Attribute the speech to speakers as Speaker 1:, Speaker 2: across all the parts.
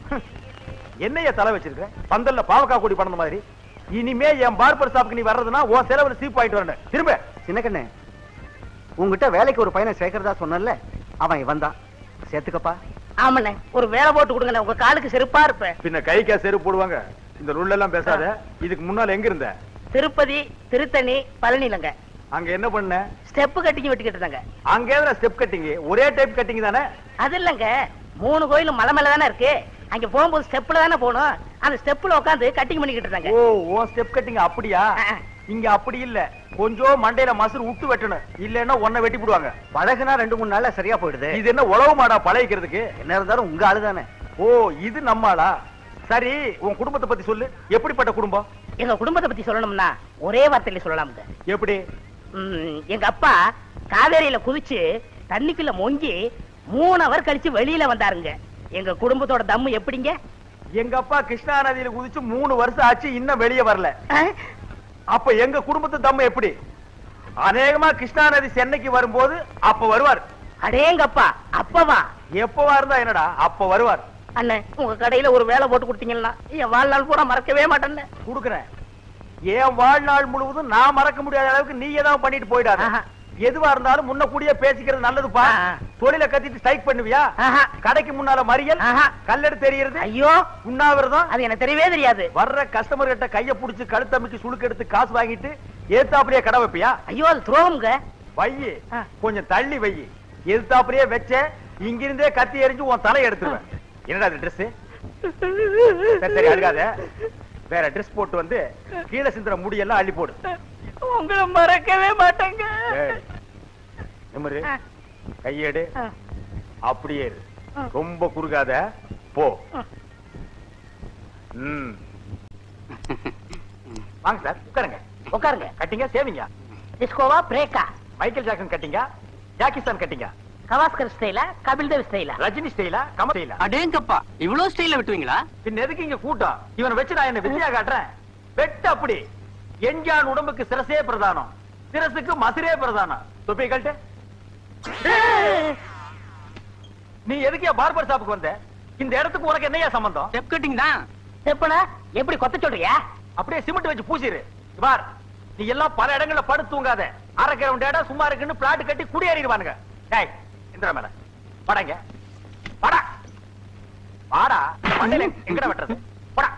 Speaker 1: என்னைய தலை வச்சிருக்க பந்தல்ல பாவக்காய் கூடி பண்ண மாதிரி இனிமே என் பார்பர் ஷாப்புக்கு நீ வர்றதுன்னா உன் செலவுல சீப் ஆயிட்டு வரணும் திரும்ப
Speaker 2: சின்ன கண்ணு உங்ககிட்ட வேலைக்கு ஒரு பையனை சேர்க்கறதா சொன்னல அவன் இவன் தான் சேர்த்துக்கப்பா
Speaker 3: ஆமாண்ணே ஒரு வேலை போட்டு கொடுங்கண்ணே உங்க காலுக்கு செருப்பா இருப்பேன்
Speaker 1: பின்ன கைக்கா செருப்பு போடுவாங்க இந்த ரூல்ல எல்லாம் பேசாத இதுக்கு முன்னால எங்க இருந்த
Speaker 3: திருப்பதி திருத்தணி பழனிலங்க
Speaker 1: அங்க என்ன பண்ண
Speaker 3: ஸ்டெப்பு கட்டிங்க வெட்டிக்கிட்டு இருந்தாங்க
Speaker 1: அங்க எதுல ஸ்டெப் கட்டிங் ஒரே டைப் கட்டிங் தானே
Speaker 3: அது இல்லங்க மூணு கோயிலும் மலை மேல தானே இருக்கு அங்க போகும்போது ஸ்டெப்ல தானே போகணும் அந்த ஸ்டெப்ல உட்காந்து கட்டிங் பண்ணிக்கிட்டு இருந்தாங்க
Speaker 1: ஓ ஓ ஸ்டெப் கட்டிங் அப்படியா
Speaker 3: ஆ.
Speaker 1: இங்க அப்படி இல்ல கொஞ்சம் மண்டையில மசுறு விட்டு வெட்டணும் இல்லன்னா ஒன்ன வெட்டி போடுவாங்க
Speaker 2: பழகுனா ரெண்டு மூணு நாள்ல சரியா போயிடுது
Speaker 1: இது என்ன உழவு மாடா பழகிக்கிறதுக்கு
Speaker 2: என்ன இருந்தாலும் உங்க ஆளு தானே
Speaker 1: ஓ இது நம்மாளா சரி உன் குடும்பத்தை பத்தி சொல்லு எப்படிப்பட்ட குடும்பம்
Speaker 3: எங்க குடும்பத்தை பத்தி சொல்லணும்னா ஒரே வார்த்தையில சொல்லலாமுங்க
Speaker 1: எப்படி
Speaker 3: ம், எங்க அப்பா காவேரியில குதிச்சு தண்ணிக்குள்ள மொங்கி மூணு அவர் கழிச்சு வெளியில வந்தாருங்க எங்க குடும்பத்தோட தம்மு எப்படிங்க
Speaker 1: எங்க அப்பா கிருஷ்ணா நதியில குதிச்சு மூணு வருஷம் ஆச்சு இன்னும் வெளியே வரல அப்ப எங்க குடும்பத்து தம்ம எப்படி அநேகமா கிருஷ்ணா நதி சென்னைக்கு வரும்போது அப்ப வருவார்
Speaker 3: அடேங்கப்பா அப்பவா
Speaker 1: எப்பவா இருந்தா என்னடா அப்ப வருவார்
Speaker 3: அண்ணன் உங்க கடையில ஒரு வேலை போட்டு கொடுத்தீங்கன்னா என் வாழ்நாள் பூரா மறக்கவே மாட்டேன்னு
Speaker 1: குடுக்கறேன் என் வாழ்நாள் முழுவதும் நான் மறக்க முடியாத அளவுக்கு நீ ஏதாவது பண்ணிட்டு போயிடாத
Speaker 3: ஆஹா.
Speaker 1: எதுவா இருந்தாலும் முன்ன கூடிய பேசிக்கிறது நல்லதுப்பா
Speaker 3: ஆ.
Speaker 1: தொழில கத்திட்டு ஸ்ட்ரைக் பண்ணுவியா
Speaker 3: ஆஹா.
Speaker 1: கடைக்கு முன்னால மறியல்
Speaker 3: ஆஹா.
Speaker 1: கல்லெடு தெரியறது
Speaker 3: ஐயோ
Speaker 1: உண்ணாவிரதம்
Speaker 3: அது எனக்கு தெரியவே தெரியாது
Speaker 1: வர்ற கஸ்டமர் கிட்ட கைய புடிச்சு கழுத்தமைச்சு சுளுக்கு எடுத்து காசு வாங்கிட்டு ஏத்தாப்படியே கடை வைப்பியா
Speaker 3: ஐயோ அது துரோகம்ங்க
Speaker 1: வையி
Speaker 3: ஆ.
Speaker 1: கொஞ்சம் தள்ளி வையி எதிர்த்தாப்படியே வச்ச இங்கிருந்தே கத்தி எறிஞ்சு உன் தலை எடுத்துருவேன் என்னடா அது ட்ரெஸ் சரி சரி அழுகாத வேற ட்ரெஸ் போட்டு வந்து கீழே சிந்துற முடியெல்லாம் அள்ளி போடு
Speaker 3: உங்களை மறக்கவே மாட்டேங்க
Speaker 1: ஏய், நிமிரு
Speaker 3: ஆ.
Speaker 1: கையேடு
Speaker 3: ஆ.
Speaker 1: அப்படியே இரு
Speaker 3: ஆ.
Speaker 1: ரொம்ப குறுகாத போ
Speaker 3: ஆ.
Speaker 1: ம் வாங்க சார் உட்காருங்க
Speaker 3: உட்காருங்க
Speaker 1: கட்டிங்க சேவிங்க
Speaker 3: டிஸ்கோவா பிரேக்கா
Speaker 1: மைக்கேல் ஜாக்சன் கட்டிங்க ஜாக்கிஸ்தான் கட்டிங்க
Speaker 3: கவாஸ்கர் ஸ்டைலா கபில் தேவ் ஸ்டைலா
Speaker 1: ரஜினி ஸ்டைலா கமல் ஸ்டைலா
Speaker 4: அடேங்கப்பா இவ்வளவு ஸ்டைல்ல வெட்டுவீங்களா
Speaker 1: பின்ன எதுக்கு இங்க கூட்டம் இவனை வச்சு நான் என்ன வித்தியா காட்டுறேன் வெட்டு அப்படி எஞ்சான் உடம்புக்கு சிரசே பிரதானம் சிரசுக்கு மசிரே பிரதானம் தொப்பி கழட்டு நீ எதுக்கு பார்பர் ஷாப்புக்கு வந்த இந்த இடத்துக்கு உனக்கு என்னையா சம்பந்தம்
Speaker 4: ஸ்டெப் கட்டிங் தான்
Speaker 3: செப்பனா எப்படி கொத்த சொல்றியா
Speaker 1: அப்படியே சிமெண்ட் வச்சு பூசிரு இங்க பார் நீ எல்லாம் பல இடங்கள்ல படுத்து தூங்காத அரை கிரவுண்ட் இடம் சும்மா இருக்குன்னு பிளாட் கட்டி குடியேறிடுவானுங்க டேய் இந்திரா மேல படங்க படா வாடா மண்டையில எங்கடா வெட்டுறது போடா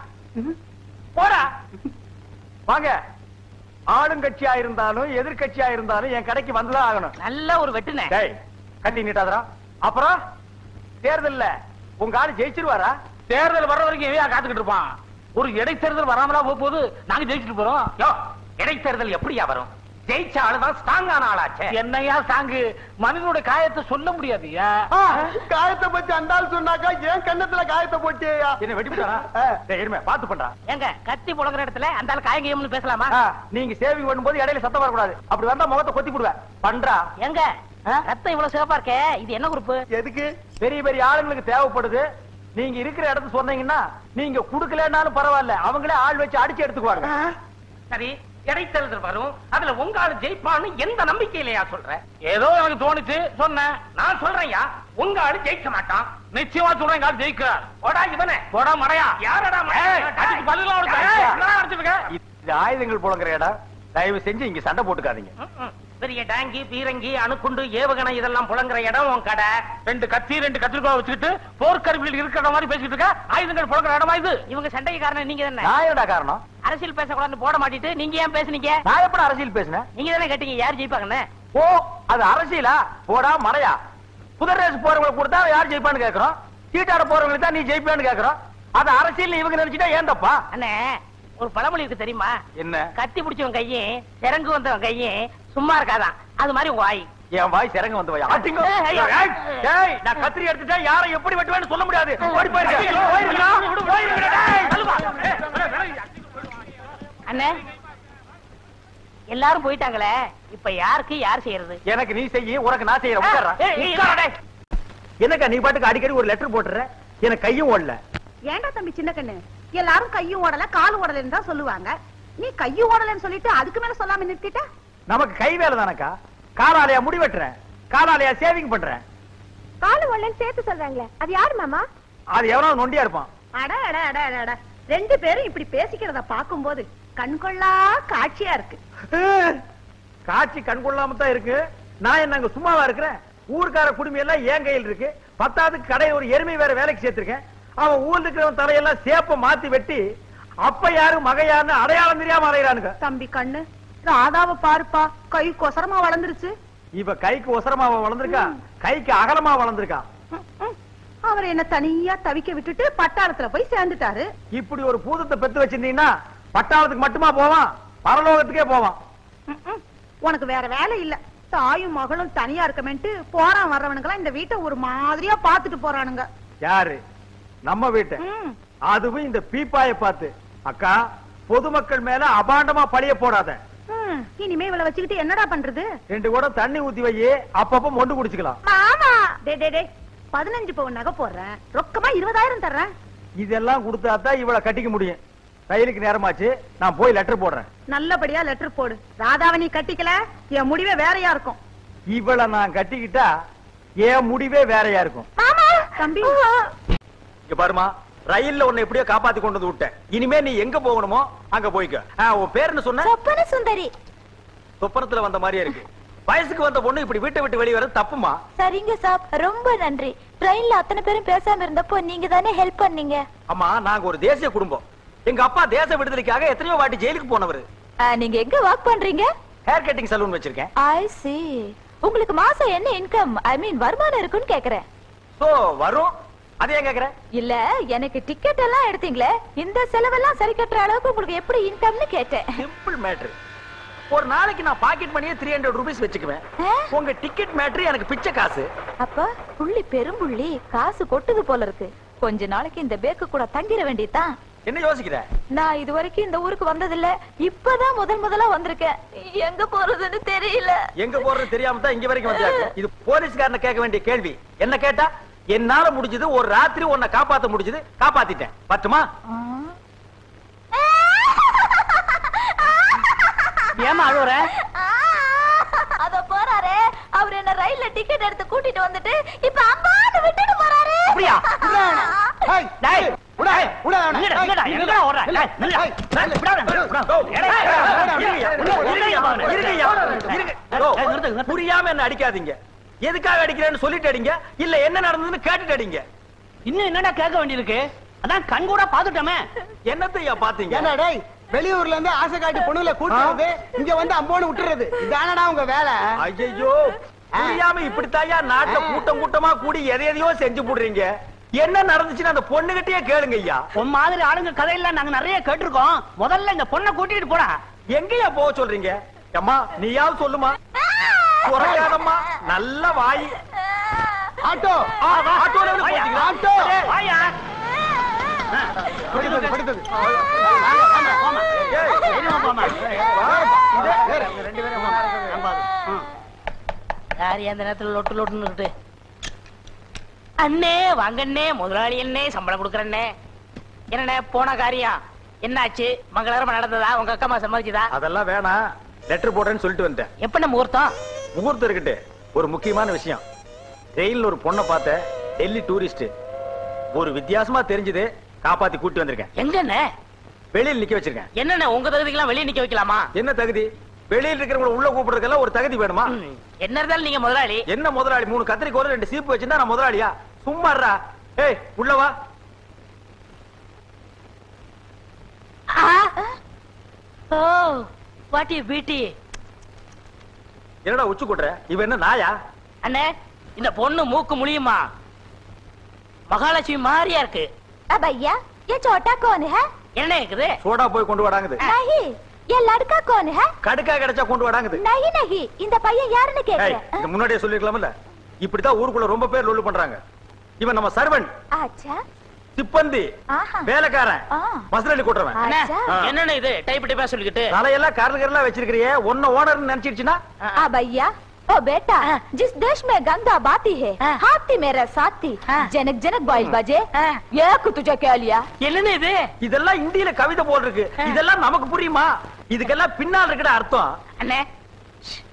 Speaker 1: போடா வாங்க ஆளுங்கட்சியா இருந்தாலும் எதிர்க்கட்சியா இருந்தாலும் என் கடைக்கு வந்துதான் ஆகணும்
Speaker 3: நல்ல ஒரு வெட்டுனே
Speaker 1: டேய் கட்டி நீட்டாதரா அப்புறம் தேர்தல்ல உங்க ஆளு ஜெயிச்சிருவாரா
Speaker 5: தேர்தல் வர்ற வரைக்கும் ஏன் காத்துக்கிட்டு இருப்பான் ஒரு இடைத்தேர்தல் வராமலா போக போது நாங்க ஜெயிச்சுட்டு போறோம்
Speaker 6: யோ இடைத்தேர்தல் எப்படியா வரும் ஜெயிச்ச ஆளுதான் ஸ்ட்ராங்கான ஆளாச்சே
Speaker 5: என்னையா சாங்கு மனிதனோட காயத்தை சொல்ல முடியாதுயா
Speaker 2: காயத்தை பத்தி அண்டால் சொன்னாக்கா ஏன் கண்ணத்துல காயத்தை போட்டியா
Speaker 1: என்ன வெட்டிவிட்டாரா டேய் இருமே பாத்து பண்றா
Speaker 3: ஏங்க கத்தி புழங்குற இடத்துல அந்த ஆள் காயங்கயம்னு பேசலாமா
Speaker 1: ஆ, நீங்க சேவிங் பண்ணும்போது இடையில சத்தம் வரக்கூடாது அப்படி வந்தா முகத்தை கொத்தி போடுவேன் பண்றா
Speaker 3: எங்க
Speaker 1: ஆ?
Speaker 3: ரத்தம் இவ்வளவு சிவப்பா இருக்கே இது என்ன குரூப்
Speaker 2: எதுக்கு
Speaker 1: பெரிய பெரிய ஆளுங்களுக்கு தேவைப்படுது நீங்க இருக்கிற இடத்து சொன்னீங்கன்னா நீங்க குடுக்கலனாலும் பரவாயில்ல அவங்களே ஆள் வச்சு அடிச்சு எடுத்துக்குவாங்க
Speaker 6: சரி இடைத்தேர்தல் வரும் அதுல உங்க ஆளு ஜெயிப்பான்னு எந்த நம்பிக்கையிலயா சொல்ற
Speaker 5: ஏதோ எனக்கு தோணுச்சு சொன்னேன்
Speaker 6: நான் சொல்றேன்யா உங்க ஆளு ஜெயிக்க மாட்டான்
Speaker 5: நிச்சயமா சொல்றேன் கால் ஜெயிக்கிறார்
Speaker 6: போடா இவனே
Speaker 5: போடா மடையா
Speaker 6: யாரடா மடையா?
Speaker 5: ஏய், அடிச்சு பல்லுல உடைச்சு.
Speaker 6: ஏய்,
Speaker 5: ஏய், என்னடா அடிச்சிட்டு இருக்க?
Speaker 1: இது ஆயுதங்கள் புழங்குற இடம் தயவு செஞ்சு இங்க சண்டை போட்டுக்காதீங்க
Speaker 6: ம், ம். பெரிய டாங்கி பீரங்கி அணுக்குண்டு ஏவுகணை இதெல்லாம் புழங்குற இடம் உன் கடை
Speaker 5: ரெண்டு கத்தி ரெண்டு கத்திரிக்கோள் வச்சுக்கிட்டு போர்க்கருவியில் இருக்கிற மாதிரி பேசிட்டு இருக்க ஆயுதங்கள் புழங்குற இடமா இது
Speaker 3: இவங்க சண்டைக்கு காரணம் நீங்க தானே
Speaker 1: நான் என்னடா காரணம்
Speaker 3: அரசியல் பேசக்கூடாதுன்னு போட மாட்டிட்டு நீங்க ஏன் பேசுனீங்க
Speaker 1: நான் எப்படி அரசியல் பேசினேன்
Speaker 3: நீங்க தானே கேட்டீங்க யார் ஜெயிப்பாங்கன்னு
Speaker 1: ஓ அது அரசியலா போடா மறையா புதர் ரேஸ் போறவங்களுக்கு கொடுத்தா யார் ஜெயிப்பான்னு கேக்குறோம் சீட்டாட போறவங்களுக்கு தான் நீ ஜெயிப்பான்னு கேக்குறோம் அது அரசியல் இவங்க நினைச்சிட்டா ஏன் தப்பா
Speaker 3: அண்ணே ஒரு பழமொழி இருக்கு தெரியுமா
Speaker 1: என்ன
Speaker 3: கத்தி பிடிச்சவன் கையும் சிறங்கு வந்தவன் கையும் சும்மா இருக்காதான் அது மாதிரி உங்க வாய்
Speaker 1: என் வாய் சிறங்க வந்து வாய் ஆட்டிங்க
Speaker 3: ஏய், ஐயோ.
Speaker 1: ஏய், ஏய், நான் கத்திரி எடுத்துட்டா யாரை எப்படி வெட்டுவேன்னு சொல்ல முடியாது ஓடி போயிருங்க. போயிருங்கடா, போயிருங்கடா, டேய். அழுவா. ஏய்,
Speaker 3: அண்ணே எல்லாரும் போயிட்டாங்களே இப்ப யாருக்கு யார் செய்யறது
Speaker 1: எனக்கு நீ செய்யி உனக்கு நான் செய்யறேன் உட்கார்றா.
Speaker 3: ஏய், ஏய்,
Speaker 1: உட்கார்றா, டேய். என்னக்கா நீ பாட்டுக்கு அடிக்கடி ஒரு லெட்டர் போட்டுற எனக்கு கையும் ஓடல
Speaker 7: ஏன்டா தம்பி சின்ன கண்ணு எல்லாரும் கையும் ஓடல காலும் ஓடலன்னு தான் சொல்லுவாங்க நீ கையும் ஓடலன்னு சொல்லிட்டு அதுக்கு மேல சொல்லாம நிறுத்திட்ட
Speaker 1: நமக்கு கை வேலை தானக்கா காலாலயா முடி வெட்டுறேன் காலாலயா சேவிங் பண்றேன்
Speaker 7: காலு ஓடலன்னு சேர்த்து சொல்றாங்களே அது யாரு மாமா
Speaker 1: அது எவனோ நொண்டியா இருப்பான்
Speaker 7: அட அட அட அட, அட ரெண்டு பேரும் இப்படி பேசிக்கிறத பாக்கும்போது கண்கொள்ளா காட்சியா இருக்கு
Speaker 1: காட்சி கண் கொள்ளாம தான் இருக்கு நான் என்ன அங்க சும்மாவா இருக்கிறேன் ஊர்க்கார குடும்பம் எல்லாம் என் கையில் இருக்கு பத்தாவதுக்கு கடையில் ஒரு எருமை வேற வேலைக்கு சேர்த்திருக்கேன் அவன் ஊர்ல இருக்கிறவன் தலையெல்லாம் சேப்ப மாத்தி வெட்டி அப்ப யாரு மக யாருன்னு அடையாளம் தெரியாம அலையிறானுங்க
Speaker 7: தம்பி கண்ணு ராதாவை பாருப்பா கை கொசரமா வளர்ந்துருச்சு
Speaker 1: இவ கைக்கு ஒசரமா வளர்ந்திருக்கா கைக்கு அகலமா வளர்ந்திருக்கா
Speaker 7: ம், ம். அவர் என்ன தனியா தவிக்க விட்டுட்டு பட்டாளத்துல போய் சேர்ந்துட்டாரு
Speaker 1: இப்படி ஒரு பூதத்தை பெத்து வச்சிருந்தீங்கன்னா பட்டாளத்துக்கு மட்டுமா போவான் பரலோகத்துக்கே போவான்
Speaker 7: ம், ம். உனக்கு வேற வேலை இல்ல தாயும் மகளும் தனியா இருக்கமேன்ட்டு போறான் வர்றவனுக்கெல்லாம் இந்த வீட்டை ஒரு மாதிரியா பாத்துட்டு போறானுங்க
Speaker 1: யாரு நம்ம வீட்டை
Speaker 7: ம்.
Speaker 1: அதுவும் இந்த பீப்பாய பார்த்து அக்கா பொதுமக்கள் மேல அபாண்டமா பழிய போடாத
Speaker 7: ம், இனிமே இவளை வச்சுக்கிட்டு என்னடா பண்றது
Speaker 1: ரெண்டு கூட தண்ணி ஊத்தி வை அப்பப்ப மொண்டு குடிச்சுக்கலாம்
Speaker 7: மாமா டே டே டே பதினஞ்சு பவுன் நகை போடுறேன் ரொக்கமா இருபதாயிரம் தர்றேன்
Speaker 1: இதெல்லாம் கொடுத்தா தான் இவளை கட்டிக்க முடியும் ரயிலுக்கு நேரமாச்சு நான் போய் லெட்டர் போடுறேன்
Speaker 7: நல்லபடியா லெட்டர் போடு ராதாவை நீ கட்டிக்கல என் முடிவே வேறையா இருக்கும்
Speaker 1: இவளை நான் கட்டிக்கிட்டா என் முடிவே வேறையா இருக்கும்
Speaker 7: தம்பி
Speaker 1: இங்க பாருமா ரயில்ல உன்னை எப்படியோ காப்பாத்தி கொண்டு வந்து விட்டேன் இனிமே நீ எங்க போகணுமோ அங்க போய்க்க ஆ, உன் பேர் என்ன சொன்ன
Speaker 8: சொப்பன சுந்தரி
Speaker 1: சொப்பனத்துல வந்த மாதிரியே இருக்கு வயசுக்கு வந்த பொண்ணு இப்படி வீட்டை விட்டு வெளியே வர தப்புமா
Speaker 8: சரிங்க சாப் ரொம்ப நன்றி ட்ரெயின்ல அத்தனை பேரும் பேசாம இருந்தப்போ நீங்க தானே ஹெல்ப் பண்ணீங்க
Speaker 1: அம்மா நாங்க ஒரு தேசிய குடும்பம் எங்க அப்பா தேச விடுதலைக்காக எத்தனையோ வாட்டி ஜெயிலுக்கு போனவர்
Speaker 8: ஆ, நீங்க எங்க ஒர்க் பண்றீங்க
Speaker 1: ஹேர் கட்டிங் சலூன் வச்சிருக்கேன்
Speaker 8: ஐ see உங்களுக்கு மாசம் என்ன இன்கம் ஐ மீன் வருமானம் இருக்குன்னு கேக்குறேன்
Speaker 1: சோ வரும் அதே ஏன் கேக்குற
Speaker 8: இல்ல எனக்கு டிக்கெட் எல்லாம் எடுத்தீங்களே இந்த செலவெல்லாம் சரி கட்டுற அளவுக்கு உங்களுக்கு எப்படி இன்கம்னு கேட்டேன்
Speaker 1: சிம்பிள் மேட்ரு ஒரு நாளைக்கு நான் பாக்கெட் பண்ணியே த்ரீ ஹண்ட்ரட் ருபீஸ் வச்சுக்குவேன்
Speaker 8: ஆ?
Speaker 1: உங்க டிக்கெட் மேட்ரு எனக்கு பிச்சை காசு
Speaker 8: அப்ப புள்ளி பெரும்புள்ளி காசு கொட்டுது போல இருக்கு கொஞ்ச நாளைக்கு இந்த பேக்கு கூட தங்கிட வேண்டியதுதான்
Speaker 1: என்ன யோசிக்கிற
Speaker 8: நான் இது வரைக்கும் இந்த ஊருக்கு வந்ததில்ல இப்பதான் முதல் முதலா வந்திருக்கேன் எங்க போறதுன்னு தெரியல
Speaker 1: எங்க போறது தெரியாம தான் இங்க வரைக்கும் வந்தாச்சு இது போலீஸ்காரனை கேட்க வேண்டிய கேள்வி என்ன கேட்டா என்னால முடிஞ்சது ஒரு ராத்திரி உன்னை காப்பாத்த முடிஞ்சது காப்பாத்திட்டேன் பட்டுமா
Speaker 3: ஏமா அழுவுற
Speaker 8: அத போறாரே அவர் என்ன ரயில்ல டிக்கெட் எடுத்து கூட்டிட்டு வந்துட்டு இப்ப அம்மான்னு விட்டுட்டு போறாரு
Speaker 3: அப்படியா?
Speaker 2: ஏய்,
Speaker 3: டேய்,
Speaker 2: விடு, விடு அவனை.
Speaker 3: நில்லுடா,
Speaker 2: ஏய்,
Speaker 3: நில்லுடா,
Speaker 2: நில்லு.
Speaker 3: எங்கடா ஓடுற?
Speaker 2: நில்லு.
Speaker 3: டேய், நில்லுடா.
Speaker 2: ஏய்,
Speaker 3: டேய்,
Speaker 2: நில்லு.
Speaker 3: விடாத,
Speaker 2: விடு.
Speaker 3: விடாத.
Speaker 1: கோ.
Speaker 3: ஏடா,
Speaker 1: ஏய்,
Speaker 3: ஏடா,
Speaker 1: இருங்கய்யா,
Speaker 3: ஏடா,
Speaker 1: இருங்கய்யா,
Speaker 3: ஏடா,
Speaker 1: இருங்கய்யா,
Speaker 3: ஏடா,
Speaker 1: இருங்கய்யா, இருங்க.
Speaker 3: ஏய்,
Speaker 1: கோ.
Speaker 3: ஏய், நிறுத்து, நிறுத்து.
Speaker 1: புரியாம என்ன அடிக்காதீங்க எதுக்காக அடிக்கிறேன்னு சொல்லிட்டு அடிங்க இல்ல என்ன நடந்ததுன்னு கேட்டுட்டு அடிங்க
Speaker 3: இன்னும் என்னடா கேட்க வேண்டியிருக்கு அதான் கண் கூட பாத்துட்டோமே
Speaker 1: என்னத்தையா பாத்தீங்க
Speaker 2: ஏன்டா டேய் வெளியூர்ல இருந்து ஆசை காட்டி பொண்ணுல கூட்டுறது இங்க வந்து அம்போன்னு விட்டுறது இதானடா உங்க வேலை
Speaker 1: ஐயோ புரியாம இப்படித்தாயா நாட்டுல கூட்டம் கூட்டமா கூடி எதை எதையோ செஞ்சு போடுறீங்க என்ன நடந்துச்சுன்னு அந்த பொண்ணுகிட்டயே கேளுங்க ஐயா
Speaker 3: உன் மாதிரி ஆளுங்க கதையெல்லாம் நாங்க நிறைய கேட்டிருக்கோம் முதல்ல இந்த பொண்ணை கூட்டிட்டு போடா
Speaker 1: எங்கயா போக சொல்றீங்க அம்மா நீயாவது சொல்லுமா குறைக்காதம்மா நல்ல வாய்
Speaker 2: ஆட்டோ
Speaker 1: ஆ, ஆட்டோல வந்து
Speaker 3: வாயா.
Speaker 1: போட்டீங்களா?
Speaker 2: ஆட்டோ.
Speaker 1: டேய்,
Speaker 3: வாயா
Speaker 2: படுத்தது படுத்தது
Speaker 3: வாங்க, போம்மா.
Speaker 1: ஏய்,
Speaker 3: தைரியமா போம்மா.
Speaker 1: ரெண்டு பேரும் வாங்க.
Speaker 3: ம். யார் எந்த நேரத்துல லொட்டு லொட்டுன்னு இருக்கு அண்ணே வாங்கண்ணே முதலாளி அண்ணே சம்பளம் கொடுக்குறண்ணே என்னண்ணே போன காரியம் என்னாச்சு மங்களகரமா நடந்ததா உங்க அக்கா அம்மா சம்மதிச்சுதா
Speaker 1: அதெல்லாம் வேணாம் லெட்டர் போடுறேன்னு சொல்லிட்டு வந்துட்டேன்
Speaker 3: எப்ப முகூர்த்தம்
Speaker 1: முகூர்த்தம் இருக்கட்டு ஒரு முக்கியமான விஷயம் ரயில்ல ஒரு பொண்ணை பார்த்தேன் டெல்லி டூரிஸ்ட் ஒரு வித்தியாசமா தெரிஞ்சது காப்பாத்தி கூட்டி வந்திருக்கேன்
Speaker 3: எங்கண்ணே
Speaker 1: வெளியில் நிக்க வச்சிருக்கேன்
Speaker 3: என்னண்ணே உங்க தகுதிக்கெல்லாம் வெளியே நிக்க வைக்கலாமா
Speaker 1: என்ன தகுதி வெளியில் இருக்கிறவங்க உள்ள கூப்பிடுறதுக்கெல்லாம் ஒரு தகுதி வேணுமா
Speaker 3: ம், என்ன இருந்தாலும் நீங்க முதலாளி
Speaker 1: என்ன முதலாளி மூணு கத்திரிக்கோல் ரெண்டு சீப்பு வச்சிருந்தா நான் முதலாளியா சும்மா இருடா. ஏய் உள்ள வா
Speaker 3: ஓ வாட் யூ பியூட்டி
Speaker 1: என்னடா உச்சு கூட்டுற இவ என்ன நாயா
Speaker 3: அண்ணே இந்த பொண்ணு மூக்கு முழியுமா மகாலட்சுமி மாதிரியா இருக்கு
Speaker 8: अब भैया ये छोटा कौन है
Speaker 3: என்ன இருக்குது
Speaker 1: சோடா போய் கொண்டு வாடாங்குது
Speaker 8: नहीं ये लड़का कौन है
Speaker 1: கடுக்கா கிடைச்சா கொண்டு வாடாங்குது
Speaker 8: नहीं नहीं இந்த பையன் யாருன்னு
Speaker 1: ஏய்
Speaker 8: கேக்குறேன்
Speaker 1: இது முன்னாடியே சொல்லிருக்கலாம்ல இப்படித்தான் ஊருக்குள்ள ரொம்ப பேர் லொல்லு பண்றாங்க இவன் நம்ம சர்வன்
Speaker 8: अच्छा
Speaker 1: சிப்பந்தி
Speaker 8: ஆஹா.
Speaker 1: வேலைக்காரன்
Speaker 8: ஆ.
Speaker 1: மசலி கூட்டுறவன்
Speaker 8: ஆ.
Speaker 3: அண்ணே,
Speaker 8: அச்சா.
Speaker 3: என்னண்ணே இது டைப் டைப்பா சொல்லிக்கிட்டு
Speaker 1: தலையெல்லாம் கரல் கரலா வச்சிருக்கிறியே ஒன்ன ஓனர் நினைச்சிருச்சுன்னா
Speaker 8: आ भैया ओ बेटा जिस देश में गंगा बाती है
Speaker 3: हाँ।
Speaker 8: हाथी मेरा साथी
Speaker 3: हाँ।
Speaker 8: जनक जनक बाइल बजे
Speaker 3: हाँ।
Speaker 8: एक तुझे क्या लिया
Speaker 3: என்னன்னு இது
Speaker 1: இதெல்லாம் இந்தியில கவிதை போல் இருக்கு இதெல்லாம் நமக்கு புரியுமா இதுக்கெல்லாம் பின்னால் இருக்கிற அர்த்தம்
Speaker 3: அண்ணே ஷ்.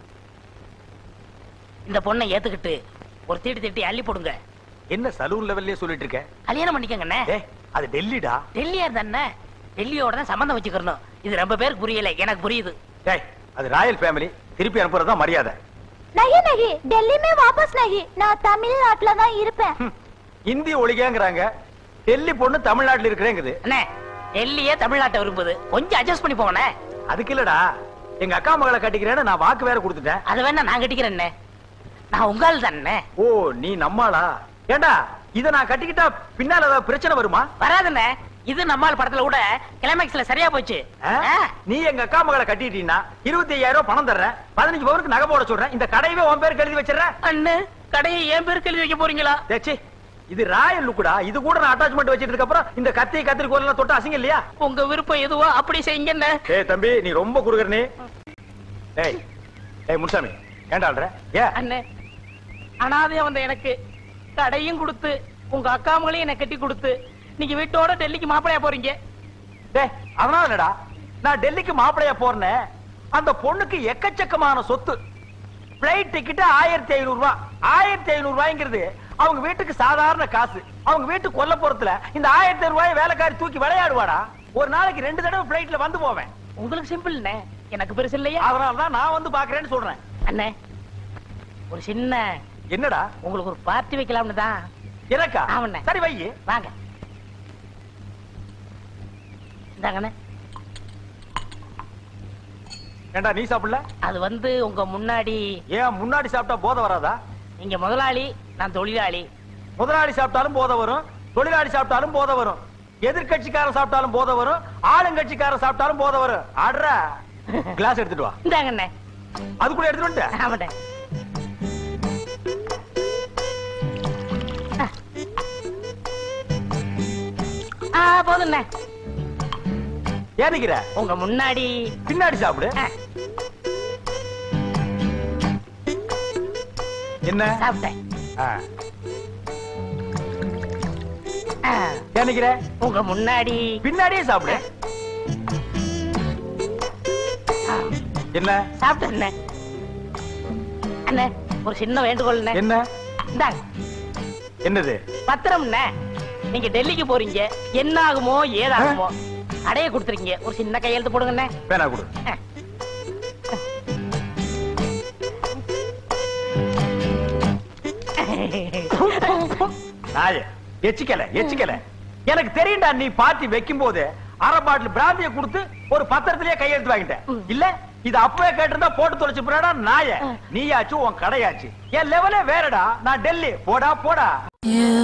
Speaker 3: இந்த பொண்ணை ஏத்துக்கிட்டு ஒரு தீட்டு தீட்டி அள்ளி போடுங்க
Speaker 1: என்ன சலூன் லெவல்லயே சொல்லிட்டு இருக்க
Speaker 3: கல்யாணம் பண்ணிக்கங்க அண்ணே
Speaker 1: ஏய் அது டெல்லிடா
Speaker 3: டெல்லியா தானே டெல்லியோட தான் சம்பந்தம் வச்சுக்கணும் இது ரொம்ப பேருக்கு புரியல எனக்கு புரியுது
Speaker 1: டேய் அது ராயல் ஃபேமிலி திருப்பி அனுப்புறது தான் மரியாதை
Speaker 8: नहीं नहीं दिल्ली में वापस नहीं நான் தமிழ்நாட்டுல தான் இருப்பேன்
Speaker 1: ஹம். இந்தி ஒழிகங்கிறாங்க டெல்லி பொண்ணு தமிழ்நாட்டுல இருக்கிறேங்குது
Speaker 3: அண்ணே டெல்லியே தமிழ்நாட்டை விரும்புது கொஞ்சம் அட்ஜஸ்ட் பண்ணி போனே
Speaker 1: அதுக்கு இல்லடா எங்க அக்கா மகளை கட்டிக்கிறேன்னு நான் வாக்கு வேற கொடுத்துட்டேன்
Speaker 3: அது வேணா நான் கட்டிக்கிறேன்னே நான் உங்கால் தானே
Speaker 1: ஓ நீ நம்மாளா ஏண்டா இத நான் கட்டிக்கிட்டா பின்னால ஏதாவது பிரச்சனை வருமா
Speaker 3: வராதுண்ணே இது நம்மால் படத்துல கூட கிளைமேக்ஸ்ல சரியா போச்சு
Speaker 1: ஆ?
Speaker 3: ஆ.
Speaker 1: நீ எங்க அக்கா மகளை கட்டிட்டீங்கன்னா இருபத்தி ஐயாயிரம் ரூபாய் பணம் தர்றேன் பதினஞ்சு பவருக்கு நகை போட சொல்றேன் இந்த கடையவே உன் பேருக்கு எழுதி வச்சிடறேன்
Speaker 3: அண்ணு கடையை என் பேருக்கு எழுதி வைக்க போறீங்களா
Speaker 1: தேச்சி இது ராயல் லுக்குடா இது கூட நான் அட்டாச்மெண்ட் வச்சிட்டு அப்புறம் இந்த கத்தி கத்திரிக்கோல் எல்லாம் தொட்டு அசிங்க இல்லையா
Speaker 3: உங்க விருப்பம் எதுவோ அப்படி செய்யுங்கண்ணே
Speaker 1: ஏய் தம்பி நீ ரொம்ப குறுகர் நீ டேய் டேய் முன்சாமி ஏன்டா அல்ற ஏ
Speaker 3: அண்ணே அனாதையா வந்த எனக்கு கடையும் கொடுத்து உங்க அக்காமங்களையும் எனக்கு கட்டி கொடுத்து நீங்க வீட்டோட டெல்லிக்கு மாப்பிளையா போறீங்க
Speaker 1: டேய் அதனால என்னடா நான் டெல்லிக்கு மாப்பிளையா போறேன் அந்த பொண்ணுக்கு எக்கச்சக்கமான சொத்து பிளைட் டிக்கெட் ஆயிரத்தி ஐநூறு ரூபாய் ஆயிரத்தி ஐநூறு ரூபாய்ங்கிறது அவங்க வீட்டுக்கு சாதாரண காசு அவங்க வீட்டு கொல்லப்புறத்துல இந்த ஆயிரத்தி ஐநூறு ரூபாய் வேலைக்காரி தூக்கி விளையாடுவாடா ஒரு நாளைக்கு ரெண்டு தடவை பிளைட்ல வந்து போவேன்
Speaker 3: உங்களுக்கு சிம்பிள்ண்ணே எனக்கு பெருசு இல்லையா
Speaker 1: அதனால தான் நான் வந்து பாக்குறேன்னு சொல்றேன்
Speaker 3: அண்ணே ஒரு சின்ன
Speaker 1: என்னடா
Speaker 3: உங்களுக்கு ஒரு பார்ட்டி வைக்கலாம்னு தான்
Speaker 1: எனக்கா
Speaker 3: ஆமாண்ணே.
Speaker 1: சரி வை
Speaker 3: வாங்க இந்தாங்கண்ணே
Speaker 1: ஏண்டா நீ சாப்பிடல
Speaker 3: அது வந்து உங்க முன்னாடி
Speaker 1: ஏன் முன்னாடி சாப்பிட்டா போதை வராதா
Speaker 3: நீங்க முதலாளி நான் தொழிலாளி
Speaker 1: முதலாளி சாப்பிட்டாலும் போதை வரும் தொழிலாளி சாப்பிட்டாலும் போதை வரும் எதிர்கட்சிக்காரன் சாப்பிட்டாலும் போதை வரும் ஆளுங்கட்சிக்காரன் சாப்பிட்டாலும் போதை வரும் ஆடுறா கிளாஸ் எடுத்துட்டு வா
Speaker 3: இந்தாங்கண்ணே
Speaker 1: அதுக்குள்ள எடுத்துட்டு வந்துட்ட
Speaker 3: ஆமாண்ணே ஆ போதுண்ணே
Speaker 1: ஏன் நிக்கிற
Speaker 3: உங்க முன்னாடி
Speaker 1: பின்னாடி சாப்பிடு
Speaker 3: ஆ,
Speaker 1: என்ன
Speaker 3: சாப்பிட்டேன்
Speaker 1: ஆ.
Speaker 3: ஆ,
Speaker 1: ஏன் நிக்கிற
Speaker 3: உங்க முன்னாடி
Speaker 1: பின்னாடியே சாப்பிடு
Speaker 3: ஆ,
Speaker 1: என்ன
Speaker 3: சாப்பிட்டேண்ணே அண்ணே ஒரு சின்ன வேண்டுகோள்ண்ணே
Speaker 1: என்ன
Speaker 3: இந்தாங்க
Speaker 1: என்னது
Speaker 3: பத்திரம்ண்ணே நீங்க டெல்லிக்கு போறீங்க என்ன ஆகுமோ ஏதாகுமோ கடையை கொடுத்துருக்கீங்க ஒரு சின்ன கையெழுத்து போடுங்கண்ணே
Speaker 1: பேனா கொடு
Speaker 3: ஆ.
Speaker 1: நாய எச்சிக்கல எச்சிக்கல எனக்கு தெரியும்டா நீ பார்ட்டி வைக்கும் போது அரை பாட்டில் பிராந்திய கொடுத்து ஒரு பத்திரத்திலேயே கையெழுத்து வாங்கிட்டேன் இல்ல இது அப்பவே கேட்டிருந்தா போட்டு தொலைச்சு போறாடா நாய நீயாச்சு உன் கடையாச்சு என் லெவலே வேறடா நான் டெல்லி போடா போடா
Speaker 9: You